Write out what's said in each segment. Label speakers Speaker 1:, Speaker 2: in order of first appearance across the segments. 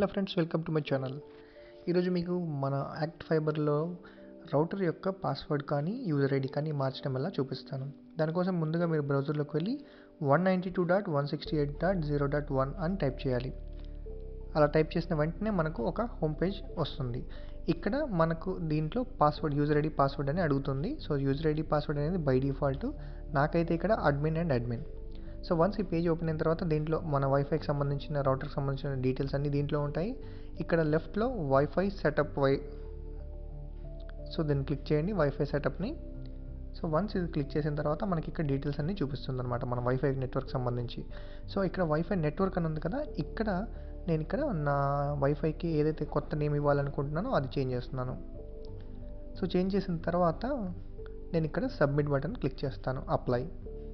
Speaker 1: hello friends welcome to my channel ఈరోజు మీకు మన యాక్ట్ ఫైబర్లో రౌటర్ యొక్క పాస్వర్డ్ కానీ యూజర్ ఐడి కానీ మార్చడం ఎలా చూపిస్తాను దానికోసం ముందుగా మీరు బ్రౌజర్లోకి వెళ్ళి one ninety two dot one sixty eight dot zero dot one అని టైప్ చేయాలి అలా టైప్ చేసిన వెంటనే మనకు ఒక హోమ్ పేజ్ వస్తుంది ఇక్కడ మనకు దీంట్లో పాస్వర్డ్ యూజర్ ఐడి పాస్వర్డ్ అని అడుగుతుంది సో యూజర్ ఐడి పాస్వర్డ్ అనేది బై డిఫాల్ట్ నాకైతే ఇక్కడ admin and admin so once ఈ పేజ్ ఓపెన్ అయిన తర్వాత దీంట్లో మన వైఫైకి సంబంధించిన రౌటర్కి సంబంధించిన డీటెయిల్స్ అన్నీ దీంట్లో ఉంటాయి ఇక్కడ లెఫ్ట్లో వైఫై సెటప్ వై సో దీన్ని క్లిక్ చేయండి వైఫై సెటప్ని సో వన్స్ ఇది క్లిక్ చేసిన తర్వాత మనకి ఇక్కడ డీటెయిల్స్ అన్నీ చూపిస్తుంది అనమాట మన వైఫై నెట్వర్క్ సంబంధించి సో ఇక్కడ వైఫై నెట్వర్క్ అని ఉంది కదా ఇక్కడ నేను ఇక్కడ నా వైఫైకి ఏదైతే కొత్త నేమ్ ఇవ్వాలనుకుంటున్నానో అది చేంజ్ చేస్తున్నాను సో చేంజ్ చేసిన తర్వాత నేను ఇక్కడ సబ్మిట్ బటన్ క్లిక్ చేస్తాను అప్లై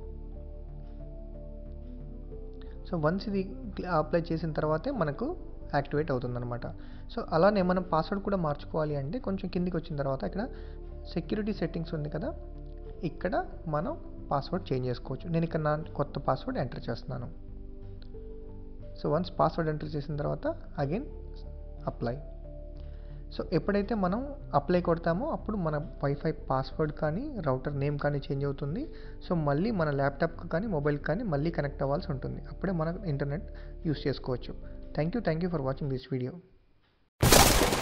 Speaker 1: సో వన్స్ ఇది అప్లై చేసిన తర్వాతే మనకు యాక్టివేట్ అవుతుందన్నమాట సో అలానే మనం పాస్వర్డ్ కూడా మార్చుకోవాలి అంటే కొంచెం కిందికి వచ్చిన తర్వాత ఇక్కడ సెక్యూరిటీ సెట్టింగ్స్ ఉంది కదా ఇక్కడ మనం పాస్వర్డ్ చేంజ్ చేసుకోవచ్చు నేను ఇక్కడ నా కొత్త పాస్వర్డ్ ఎంటర్ చేస్తున్నాను సో వన్స్ పాస్వర్డ్ ఎంటర్ చేసిన తర్వాత అగైన్ అప్లై సో ఎప్పుడైతే మనం అప్లై కొడతామో అప్పుడు మన వైఫై పాస్వర్డ్ కానీ రౌటర్ నేమ్ కానీ చేంజ్ అవుతుంది సో మళ్ళీ మన ల్యాప్టాప్కి కానీ మొబైల్కి కానీ మళ్ళీ కనెక్ట్ అవ్వాల్సి ఉంటుంది అప్పుడే మనం ఇంటర్నెట్ యూస్ చేసుకోవచ్చు thank you thank you for watching this video